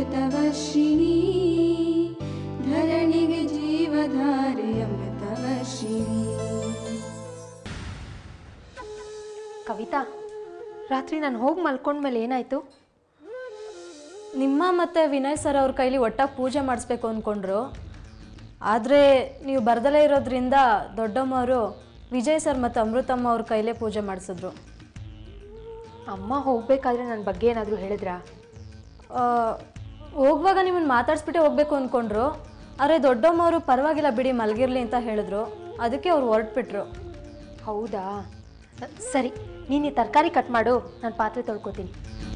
ಅಮೃತವರ್ಷಿಣಿ ಧರಣಿಗೆ ಜೀವಧಾರೆ ಅಮೃತವರ್ಷಿಣಿ ಕವಿತಾ ರಾತ್ರಿ ನಾನು ಹೋಗಿ ಮಲ್ಕೊಂಡ್ಮೇಲೆ ಏನಾಯಿತು ನಿಮ್ಮ ಮತ್ತು ವಿನಯ್ ಸರ್ ಅವ್ರ ಕೈಲಿ ಒಟ್ಟಾಗಿ ಪೂಜೆ ಮಾಡಿಸ್ಬೇಕು ಅಂದ್ಕೊಂಡ್ರು ಆದರೆ ನೀವು ಬರ್ದಲೇ ಇರೋದ್ರಿಂದ ದೊಡ್ಡಮ್ಮವರು ವಿಜಯ್ ಸರ್ ಮತ್ತು ಅಮೃತಮ್ಮ ಅವ್ರ ಕೈಲೇ ಪೂಜೆ ಮಾಡಿಸಿದ್ರು ಅಮ್ಮ ಹೋಗಬೇಕಾದ್ರೆ ನನ್ನ ಬಗ್ಗೆ ಏನಾದರೂ ಹೇಳಿದ್ರಾ ಆ, ಹೋಗುವಾಗ ನಿಮ್ಮನ್ನು ಮಾತಾಡ್ಸ್ಬಿಟ್ಟೆ ಹೋಗ್ಬೇಕು ಅಂದ್ಕೊಂಡ್ರು ಆದರೆ ದೊಡ್ಡಮ್ಮವರು ಪರವಾಗಿಲ್ಲ ಬಿಡಿ ಮಲಗಿರ್ಲಿ ಅಂತ ಹೇಳಿದ್ರು ಅದಕ್ಕೆ ಅವ್ರು ಹೊರಟ್ಬಿಟ್ರು ಹೌದಾ ಸರಿ ನೀನು ಈ ತರಕಾರಿ ಕಟ್ ಮಾಡು ನಾನು ಪಾತ್ರೆ ತೊಳ್ಕೊತೀನಿ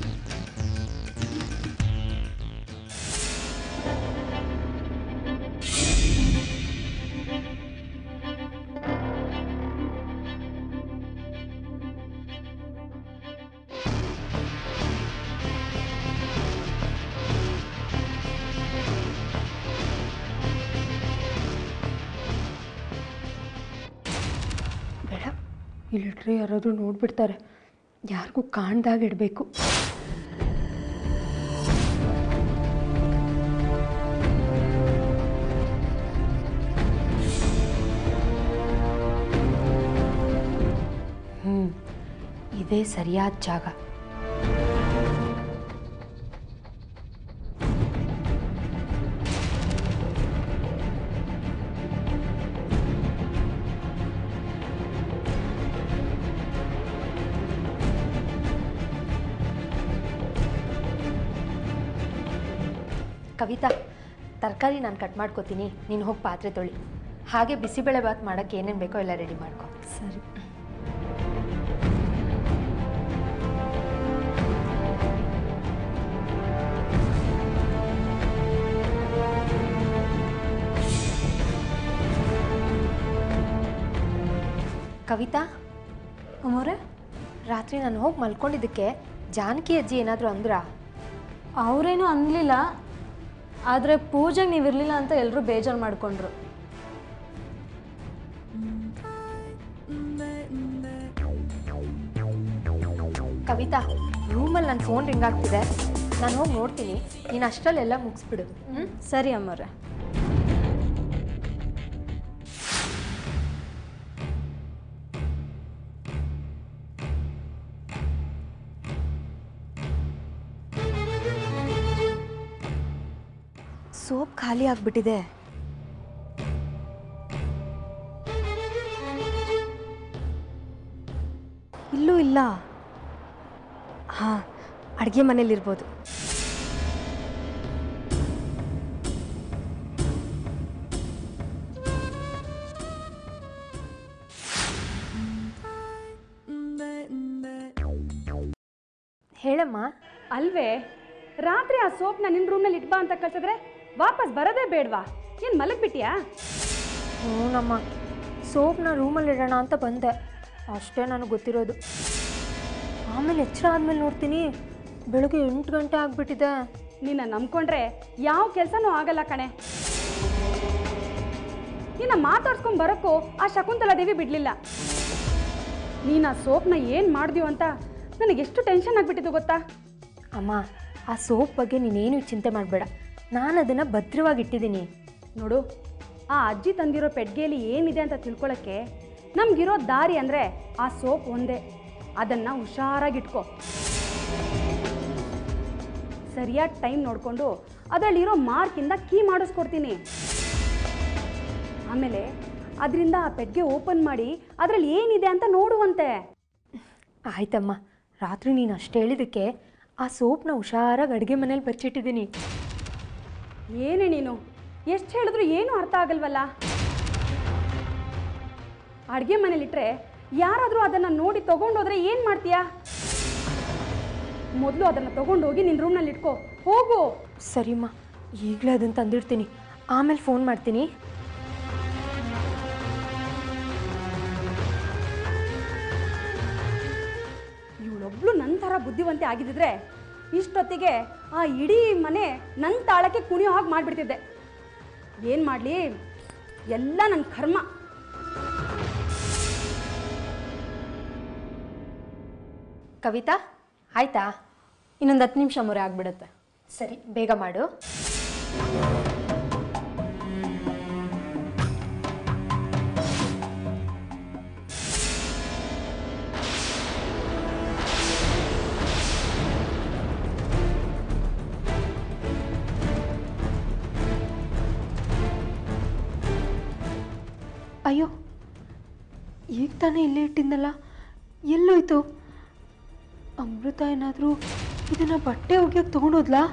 ಬೇಡ ಇಲ್ಲಿಟ್ರೆ ಯಾರಾದರೂ ನೋಡ್ಬಿಡ್ತಾರೆ ಯಾರಿಗೂ ಕಾಣ್ದಾಗ ಇಡಬೇಕು ಹ್ಞೂ ಇದೇ ಸರಿಯಾದ ಜಾಗ ಕವಿತಾ ತರಕಾರಿ ನಾನು ಕಟ್ ಮಾಡ್ಕೋತೀನಿ ನೀನು ಹೋಗಿ ಪಾತ್ರೆ ತೊಳಿ ಹಾಗೆ ಬಿಸಿಬೇಳೆ ಬಾತ್ ಮಾಡೋಕ್ಕೆ ಏನೇನು ಬೇಕೋ ಎಲ್ಲ ರೆಡಿ ಮಾಡ್ಕೊ ಸರಿ ಕವಿತಾ ಅಮ್ಮವ್ರೆ ರಾತ್ರಿ ನಾನು ಹೋಗಿ ಮಲ್ಕೊಂಡಿದ್ದಕ್ಕೆ ಜಾನಕಿ ಅಜ್ಜಿ ಏನಾದರೂ ಅಂದ್ರಾ ಅವರೇನು ಅನ್ನಲಿಲ್ಲ ಆದರೆ ಪೂಜೆಗೆ ನೀವು ಇರಲಿಲ್ಲ ಅಂತ ಎಲ್ಲರೂ ಬೇಜಾರು ಮಾಡಿಕೊಂಡ್ರು ಕವಿತಾ ರೂಮಲ್ಲಿ ನನ್ನ ಫೋನ್ ರಿಂಗ್ ಆಗ್ತಿದೆ ನಾನು ಹೋಗಿ ನೋಡ್ತೀನಿ ನೀನು ಅಷ್ಟರಲ್ಲೆಲ್ಲ ಮುಗಿಸ್ಬಿಡು ಹ್ಞೂ ಸರಿ ಅಮ್ಮವ್ರೆ ಸೋಪ್ ಖಾಲಿ ಆಗಿಬಿಟ್ಟಿದೆ ಇಲ್ಲೂ ಇಲ್ಲ ಹಾಂ ಅಡುಗೆ ಮನೇಲಿರ್ಬೋದು ಹೇಳಮ್ಮ ಅಲ್ವೇ ರಾತ್ರಿ ಆ ಸೋಪ್ನ ನಿನ್ನ ರೂಮ್ನಲ್ಲಿ ಇಟ್ಬಾ ಅಂತ ಕಳ್ಸಿದ್ರೆ ವಾಪಸ್ ಬರೋದೇ ಬೇಡವಾ ಏನು ಮಲಗ್ಬಿಟ್ಯಾ ಹ್ಞೂನಮ್ಮ ಸೋಪ್ನ ರೂಮಲ್ಲಿ ಇಡೋಣ ಅಂತ ಬಂದೆ ಅಷ್ಟೇ ನನಗೆ ಗೊತ್ತಿರೋದು ಆಮೇಲೆ ಎಚ್ಚರ ಆದಮೇಲೆ ನೋಡ್ತೀನಿ ಬೆಳಗ್ಗೆ ಎಂಟು ಗಂಟೆ ಆಗಿಬಿಟ್ಟಿದೆ ನಿನ್ನ ನಂಬ್ಕೊಂಡ್ರೆ ಯಾವ ಕೆಲಸನೂ ಆಗಲ್ಲ ಕಣೆ ನಿನ್ನ ಮಾತಾಡ್ಸ್ಕೊಂಡ್ ಬರೋಕ್ಕೂ ಆ ಶಕುಂತಲಾ ದೇವಿ ಬಿಡ್ಲಿಲ್ಲ ನೀನು ಆ ಸೋಪ್ನ ಏನು ಮಾಡ್ತೀವ ಅಂತ ನನಗೆ ಎಷ್ಟು ಟೆನ್ಷನ್ ಆಗ್ಬಿಟ್ಟಿತ್ತು ಗೊತ್ತಾ ಅಮ್ಮ ಆ ಸೋಪ್ ಬಗ್ಗೆ ನೀನೇನು ಚಿಂತೆ ಮಾಡಬೇಡ ನಾನು ಅದನ್ನು ಭದ್ರವಾಗಿ ಇಟ್ಟಿದ್ದೀನಿ ನೋಡು ಆ ಅಜ್ಜಿ ತಂದಿರೋ ಪೆಡ್ಗೆಯಲ್ಲಿ ಏನಿದೆ ಅಂತ ತಿಳ್ಕೊಳಕ್ಕೆ ನಮ್ಗಿರೋ ದಾರಿ ಅಂದರೆ ಆ ಸೋಪ್ ಒಂದೇ ಅದನ್ನು ಹುಷಾರಾಗಿಟ್ಕೋ ಸರಿಯಾದ ಟೈಮ್ ನೋಡಿಕೊಂಡು ಅದರಲ್ಲಿರೋ ಮಾರ್ಕಿಂದ ಕೀ ಮಾಡಿಸ್ಕೊಡ್ತೀನಿ ಆಮೇಲೆ ಅದರಿಂದ ಆ ಪೆಟ್ಟಿಗೆ ಓಪನ್ ಮಾಡಿ ಅದರಲ್ಲಿ ಏನಿದೆ ಅಂತ ನೋಡುವಂತೆ ಆಯ್ತಮ್ಮ ರಾತ್ರಿ ನೀನು ಅಷ್ಟು ಹೇಳಿದ್ದಕ್ಕೆ ಆ ಸೋಪ್ನ ಹುಷಾರಾಗಿ ಅಡುಗೆ ಮನೇಲಿ ಬಚ್ಚಿಟ್ಟಿದ್ದೀನಿ ಏನೇ ನೀನು ಎಷ್ಟು ಹೇಳಿದ್ರು ಏನೂ ಅರ್ಥ ಆಗಲ್ವಲ್ಲ ಅಡುಗೆ ಮನೇಲಿಟ್ರೆ ಯಾರಾದರೂ ಅದನ್ನು ನೋಡಿ ತಗೊಂಡೋದ್ರೆ ಏನು ಮಾಡ್ತೀಯಾ ಮೊದಲು ಅದನ್ನು ತಗೊಂಡೋಗಿ ನಿನ್ನ ರೂಮ್ನಲ್ಲಿ ಇಟ್ಕೋ ಹೋಗು ಸರಿಮ್ಮ ಈಗಲೇ ಅದನ್ನು ತಂದಿಡ್ತೀನಿ ಆಮೇಲೆ ಫೋನ್ ಮಾಡ್ತೀನಿ ಇವಳೊಬ್ಳು ನನ್ನ ಥರ ಬುದ್ಧಿವಂತೆ ಆಗಿದ್ದಿದ್ರೆ ಇಷ್ಟೊತ್ತಿಗೆ ಆ ಇಡೀ ಮನೆ ನನ್ನ ತಾಳಕ್ಕೆ ಕುಣಿಯೋ ಹಾಗೆ ಮಾಡಿಬಿಡ್ತಿದ್ದೆ ಏನು ಮಾಡಲಿ ಎಲ್ಲ ನನ್ನ ಕರ್ಮ ಕವಿತಾ ಆಯ್ತಾ ಇನ್ನೊಂದು ಹತ್ತು ನಿಮಿಷ ಮೊರೆ ಆಗಿಬಿಡುತ್ತೆ ಸರಿ ಬೇಗ ಮಾಡು ಅಯ್ಯೋ ಈಗ ತಾನೇ ಇಲ್ಲೇ ಇಟ್ಟಿದ್ನಲ್ಲ ಎಲ್ಲೋಯ್ತು ಅಮೃತ ಏನಾದರೂ ಇದನ್ನ ಬಟ್ಟೆ ಒಗೆಯೋಕೆ ತೊಗೊಂಡೋದ್ಲಾ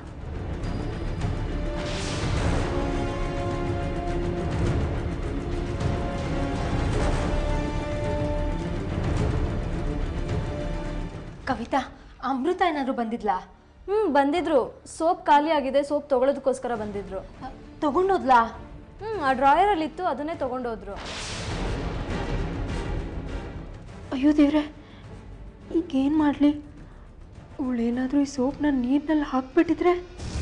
ಕವಿತಾ ಅಮೃತ ಏನಾದರೂ ಬಂದಿದ್ಲಾ ಹ್ಞೂ ಬಂದಿದ್ರು ಸೋಪ್ ಖಾಲಿ ಆಗಿದೆ ಸೋಪ್ ತೊಗೊಳೋದಕ್ಕೋಸ್ಕರ ಬಂದಿದ್ರು ತಗೊಂಡೋದ್ಲಾ ಹ್ಞೂ ಆ ಡ್ರಾಯರಲ್ಲಿತ್ತು ಅದನ್ನೇ ತೊಗೊಂಡೋದ್ರು ಅಯ್ಯೋ ದೇವ್ರೆ ಈಗೇನು ಮಾಡಲಿ ಅವಳೇನಾದರೂ ಈ ಸೋಪ್ನ ನೀರಿನಲ್ಲಿ ಹಾಕ್ಬಿಟ್ಟಿದ್ರೆ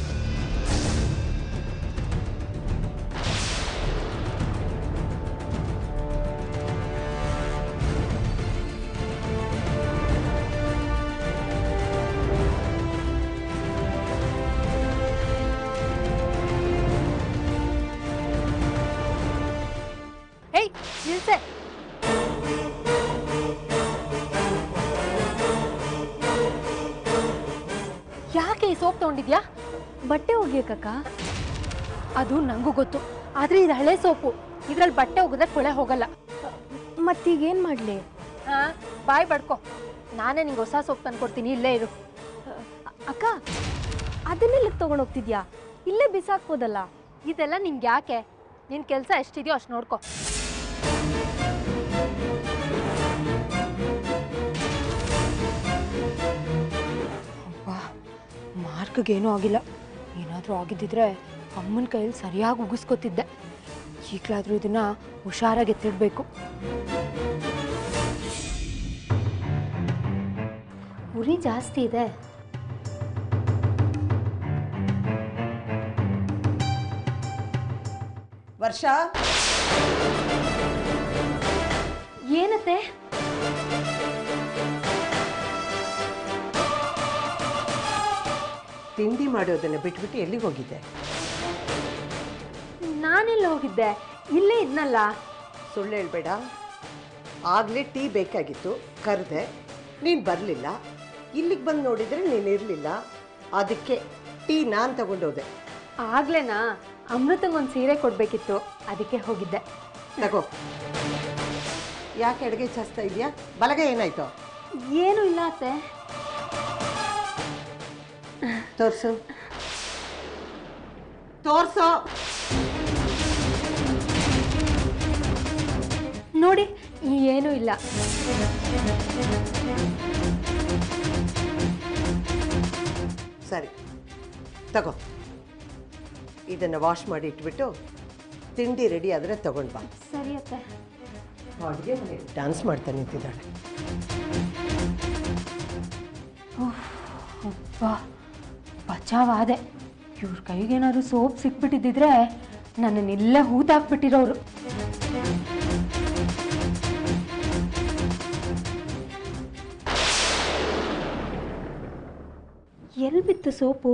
ಏಯ್ ನಿಲ್ಸೆ ಯಾಕೆ ಈ ಸೋಪ್ ತೊಗೊಂಡಿದ್ಯಾ ಬಟ್ಟೆ ಒಗ್ಯಕ್ಕಕ್ಕ ಅದು ನನಗೂ ಗೊತ್ತು ಆದರೆ ಇದು ಹಳೆ ಸೋಪು ಇದ್ರಲ್ಲಿ ಬಟ್ಟೆ ಒಗೆದ್ರೆ ಕೊಳೆ ಹೋಗಲ್ಲ ಮತ್ತೀಗೇನು ಮಾಡಲಿ ಹಾಂ ಬಾಯ್ ಬಡ್ಕೊ ನಾನೇ ನಿಂಗೆ ಹೊಸ ಸೋಪ್ ತಂದ್ಕೊಡ್ತೀನಿ ಇಲ್ಲೇ ಇರು ಅಕ್ಕ ಅದನ್ನೆಲ್ಲ ತೊಗೊಂಡು ಹೋಗ್ತಿದ್ಯಾ ಇಲ್ಲೇ ಬಿಸಾಕ್ಬೋದಲ್ಲ ಇದೆಲ್ಲ ನಿಂಗೆ ಯಾಕೆ ನಿನ್ನ ಕೆಲಸ ಎಷ್ಟಿದೆಯೋ ಅಷ್ಟು ನೋಡ್ಕೊ ಅಬ್ಬಾ ಮಾರ್ಕ್ಗೇನೂ ಆಗಿಲ್ಲ ಏನಾದರೂ ಆಗಿದ್ದಿದ್ರೆ ಅಮ್ಮನ ಕೈಯಲ್ಲಿ ಸರಿಯಾಗಿ ಉಗಿಸ್ಕೊತಿದ್ದೆ ಈಗಲಾದರೂ ಇದನ್ನ ಹುಷಾರಾಗಿ ಎತ್ತಿಡ್ಬೇಕು ಉರಿ ಜಾಸ್ತಿ ಇದೆ ವರ್ಷ ಏನತ್ತೆ ತಿಂಡಿ ಮಾಡೋದನ್ನ ಬಿಟ್ಬಿಟ್ಟು ಎಲ್ಲಿಗೆ ಹೋಗಿದ್ದೆ ನಾನೆಲ್ಲ ಹೋಗಿದ್ದೆ ಇಲ್ಲೇ ಇದ್ನಲ್ಲ ಸುಳ್ಳು ಹೇಳ್ಬೇಡ ಆಗಲೇ ಟೀ ಬೇಕಾಗಿತ್ತು ಕರೆದೆ ನೀನು ಬರಲಿಲ್ಲ ಇಲ್ಲಿಗೆ ಬಂದು ನೋಡಿದರೆ ನೀನು ಇರಲಿಲ್ಲ ಅದಕ್ಕೆ ಟೀ ನಾನು ತಗೊಂಡೋದೆ ಆಗ್ಲೇನಾ ಅಮೃತಂಗೊಂದು ಸೀರೆ ಕೊಡಬೇಕಿತ್ತು ಅದಕ್ಕೆ ಹೋಗಿದ್ದೆ ತಗೋ ಯಾಕೆ ಅಡುಗೆ ಚಾಸ್ತಾ ಇದೆಯಾ ಬಲಗ ಏನಾಯ್ತು ಏನೂ ಇಲ್ಲ ಅತ್ತೆ ತೋರ್ಸು ತೋರ್ಸು ನೋಡಿ ಏನೂ ಇಲ್ಲ ಸರಿ ತಗೋ ಇದನ್ನು ವಾಶ್ ಮಾಡಿ ಇಟ್ಬಿಟ್ಟು ತಿಂಡಿ ರೆಡಿ ಆದರೆ ತಗೊಂಡು ಬಾ ಸರಿ ಅತ್ತೆ ಅಡುಗೆ ಮನೆ ಡ್ಯಾನ್ಸ್ ಮಾಡ್ತಾ ನಿಂತಿದ್ದಾಳೆ ಅಬ್ಬಾ ಬಚಾವಾದೆ ಇವ್ರ ಕೈಗೇನಾದ್ರು ಸೋಪ್ ಸಿಕ್ಬಿಟ್ಟಿದ್ದಿದ್ರೆ ನನ್ನನ್ನೆಲ್ಲ ಹೂತಾಕ್ಬಿಟ್ಟಿರೋರು ಎಲ್ಲಿ ಬಿತ್ತು ಸೋಪು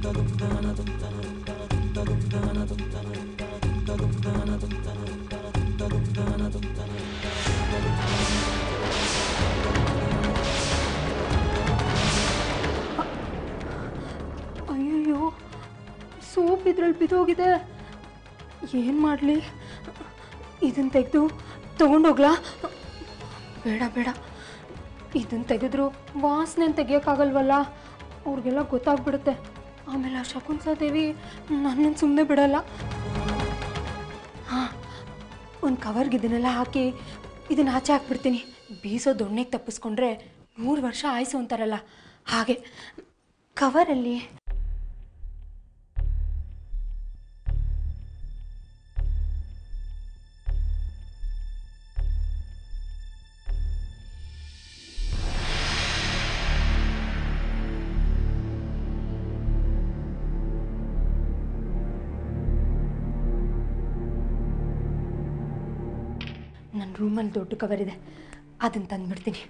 ಅಯ್ಯಯ್ಯೋ ಸೋಪ್ ಇದ್ರಲ್ಲಿ ಬಿದ್ದೋಗಿದೆ ಏನು ಮಾಡಲಿ ಇದನ್ನು ತೆಗೆದು ತೊಗೊಂಡೋಗ್ಲಾ ಬೇಡ ಬೇಡ ಇದನ್ನು ತೆಗೆದ್ರು ವಾಸನೆ ತೆಗಿಯೋಕ್ಕಾಗಲ್ವಲ್ಲ ಅವ್ರಿಗೆಲ್ಲ ಗೊತ್ತಾಗ್ಬಿಡುತ್ತೆ ಆಮೇಲೆ ಆ ಶಕುಂಸ ದೇವಿ ನನ್ನನ್ನು ಸುಮ್ಮನೆ ಬಿಡಲ್ಲ ಹಾಂ ಒಂದು ಕವರ್ಗೆ ಇದನ್ನೆಲ್ಲ ಹಾಕಿ ಇದನ್ನು ಆಚೆ ಹಾಕ್ಬಿಡ್ತೀನಿ ಬೀಸೋ ದೊಣ್ಣೆಗೆ ತಪ್ಪಿಸ್ಕೊಂಡ್ರೆ ನೂರು ವರ್ಷ ಆಯ್ಸು ಅಂತಾರಲ್ಲ ಹಾಗೆ ಕವರಲ್ಲಿ ನನ್ನ ರೂಮಲ್ಲಿ ದೊಡ್ಡ ಕವರ್ ಇದೆ ಅದನ್ನು ತಂದುಬಿಡ್ತೀನಿ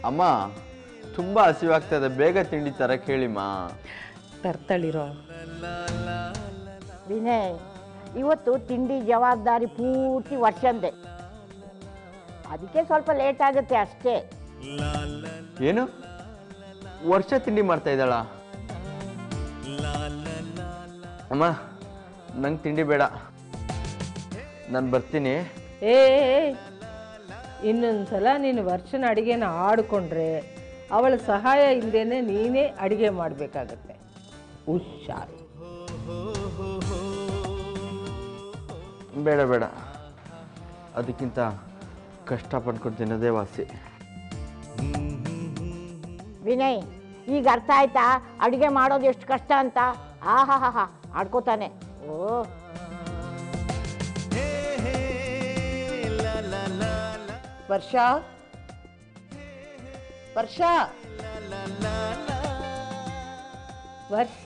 ಅಮ್ಮ ತುಂಬ ಹಸಿವಾಗ್ತದೆ ಬೇಗ ತಿಂಡಿ ತರಕ್ಕೆ ಹೇಳಿಮ್ಮ ತರ್ತಳಿರೋ ವಿನಯ್ ಇವತ್ತು ತಿಂಡಿ ಜವಾಬ್ದಾರಿ ಪೂರ್ತಿ ವರ್ಷಂದೆ ಅದಕ್ಕೆ ಸ್ವಲ್ಪ ಲೇಟ್ ಆಗುತ್ತೆ ಅಷ್ಟೇ ಏನು ವರ್ಷ ತಿಂಡಿ ಮಾಡ್ತಾ ಇದ್ದಾಳ ಅಮ್ಮ ನಂಗೆ ತಿಂಡಿ ಬೇಡ ನಾನು ಬರ್ತೀನಿ ಏ ಇನ್ನೊಂದ್ಸಲ ನೀನು ವರ್ಷನ ಅಡುಗೆನ ಆಡಿಕೊಂಡ್ರೆ ಅವಳ ಸಹಾಯ ಇಲ್ಲದೇನೆ ನೀನೇ ಅಡುಗೆ ಮಾಡಬೇಕಾಗತ್ತೆ ಹುಷಾರು ಬೇಡ ಬೇಡ ಅದಕ್ಕಿಂತ ಕಷ್ಟ ಪಡ್ಕೊಂಡು ತಿನ್ನೋದೇ ವಾಸಿ ವಿನಯ್ ಈಗ ಅರ್ಥ ಆಯ್ತಾ ಅಡುಗೆ ಮಾಡೋದು ಎಷ್ಟು ಕಷ್ಟ ಅಂತ ಆಹಾ ಹಾ ಹಾ ಆಡ್ಕೋತಾನೆ ಓ ವರ್ಷ ವರ್ಷ ವರ್ಷ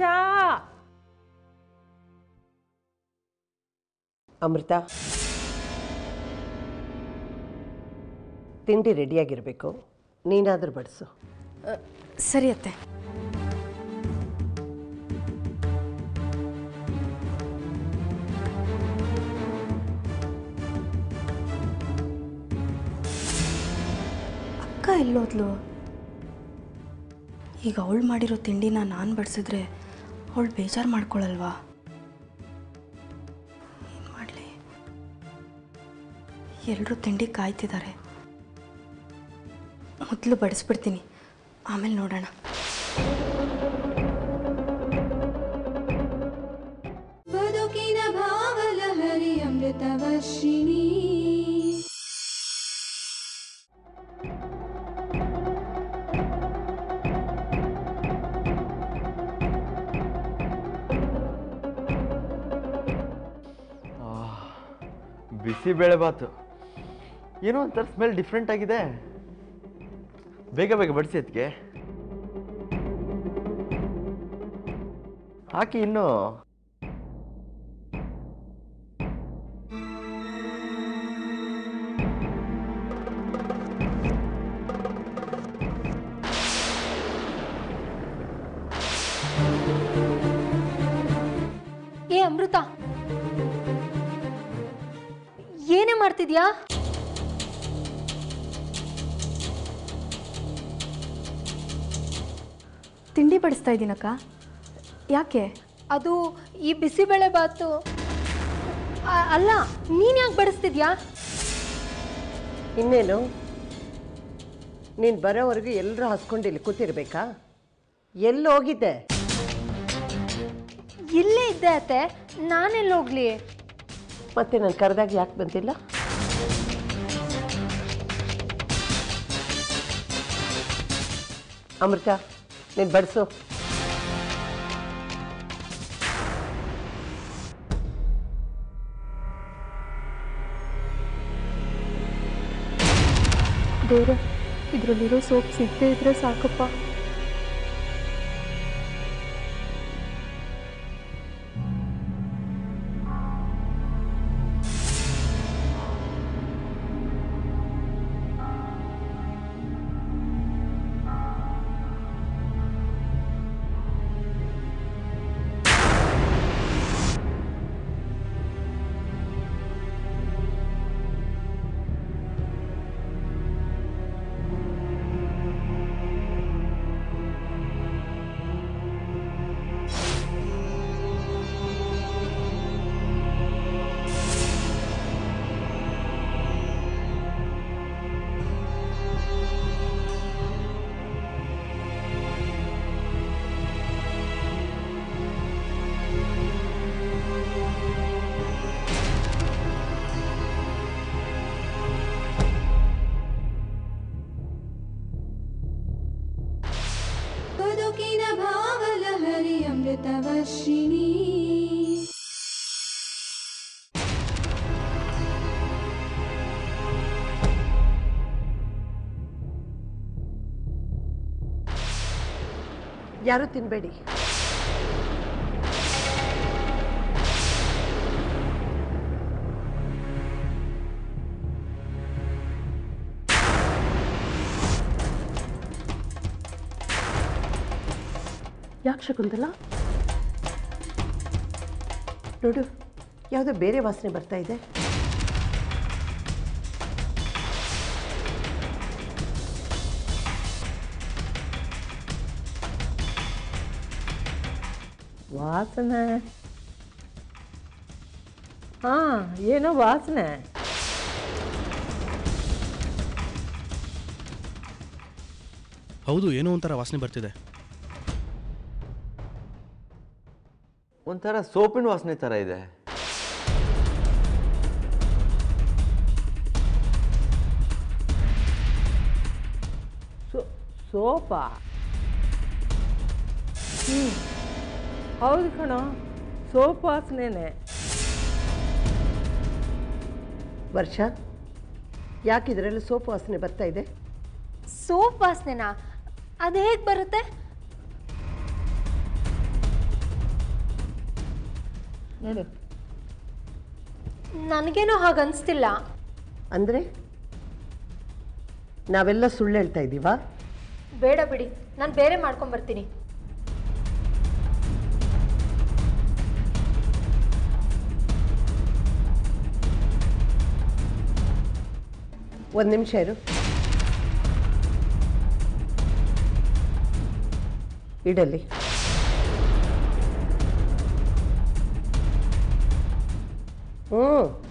ಅಮೃತ ತಿಂಡಿ ರೆಡಿಯಾಗಿರಬೇಕು ನೀನಾದರೂ ಬಡಿಸು ಸರಿ ಅತ್ತೆ ಅಕ್ಕ ಎಲ್ಲೋದ್ಲು ಈಗ ಅವಳು ಮಾಡಿರೋ ತಿಂಡಿನ ನಾನು ಬಡಿಸಿದ್ರೆ ಅವಳು ಬೇಜಾರು ಮಾಡ್ಕೊಳ್ಳಲ್ವಾ ಏನು ಮಾಡಲಿ ಎಲ್ಲರೂ ತಿಂಡಿ ಕಾಯ್ತಿದ್ದಾರೆ ಮೊದಲು ಬಡಿಸ್ಬಿಡ್ತೀನಿ ಆಮೇಲೆ ನೋಡೋಣ ಬದುಕಿನ ಭಾವಲಹರಿ ಅಮೃತವರ್ಷಿಣಿ ಬಿಸಿ ಬೇಳೆ ಬಾತು ಏನೋ ಒಂಥರ ಸ್ಮೆಲ್ ಡಿಫ್ರೆಂಟ್ ಆಗಿದೆ ಬೇಗ ಬೇಗ ಬಡಿಸಿ ಅದಕ್ಕೆ ಹಾಕಿ ಇನ್ನು ಏ ಅಮೃತ ಏನೇ ಮಾಡ್ತಿದ್ಯಾ ತಿಂಡಿ ಬಡಿಸ್ತಾ ಇದ್ದೀನಕ್ಕ ಯಾಕೆ ಅದು ಈ ಬಿಸಿಬೇಳೆ ಬಾತು ಅ- ಅಲ್ಲ ನೀನು ಯಾಕೆ ಬಡಿಸ್ತಿದ್ಯಾ ಇನ್ನೇನು ನೀನು ಬರೋವರೆಗೂ ಎಲ್ಲರೂ ಹಸ್ಕೊಂಡು ಇಲ್ಲಿ ಕೂತಿರ್ಬೇಕಾ ಎಲ್ಲಿ ಹೋಗಿದ್ದೆ ಇಲ್ಲೇ ಇದ್ದೆ ಅತ್ತೆ ನಾನೆಲ್ಲಿ ಹೋಗ್ಲಿ ಮತ್ತೆ ನಾನು ಕರೆದಾಗ ಯಾಕೆ ಬಂದಿಲ್ಲ ಅಮೃತ ನೀನು ಬಡಿಸು ದೇವ್ರೆ ಇದರಲ್ಲಿರೋ ಸೋಪ್ ಸಿಗದೆ ಇದ್ರೆ ಸಾಕಪ್ಪ ಬದುಕಿನ ಭಾವಲಹರಿ ಅಮೃತವರ್ಷಿಣಿ ಯಾರೂ ತಿನ್ನಬೇಡಿ ಯಾಕೆ ಶಕುಂತಲ ನೋಡು ಯಾವುದೋ ಬೇರೆ ವಾಸನೆ ಬರ್ತಾ ಇದೆ ವಾಸನೆ ಹಾಂ ಏನೋ ವಾಸನೆ ಹೌದು ಏನೋ ಒಂಥರ ವಾಸನೆ ಬರ್ತಿದೆ ಒಂಥರ ಸೋಪಿನ ವಾಸನೆ ಥರ ಇದೆ ಸೋ ಸೋಪಾ ಹ್ಞೂ ಹೌದು ಕಣೋ ಸೋಪ್ ವಾಸನೆನೇ ವರ್ಷ ಯಾಕೆ ಇದರಲ್ಲಿ ಸೋಪ್ ವಾಸನೆ ಬರ್ತಾ ಇದೆ ಸೋಪ್ ವಾಸನೆನಾ ಅದು ಹೇಗೆ ಬರುತ್ತೆ ನೋಡು ನನಗೇನೋ ಹಾಗೆ ಅನಿಸ್ತಿಲ್ಲ ಅಂದರೆ ನಾವೆಲ್ಲ ಸುಳ್ಳು ಹೇಳ್ತಾ ಇದ್ದೀವಾ ಬೇಡ ಬಿಡಿ ನಾನು ಬೇರೆ ಮಾಡ್ಕೊಂಬರ್ತೀನಿ ಒಂದು ನಿಮಿಷ ಇರು ಇಡಲಿ ಹ್ಞೂ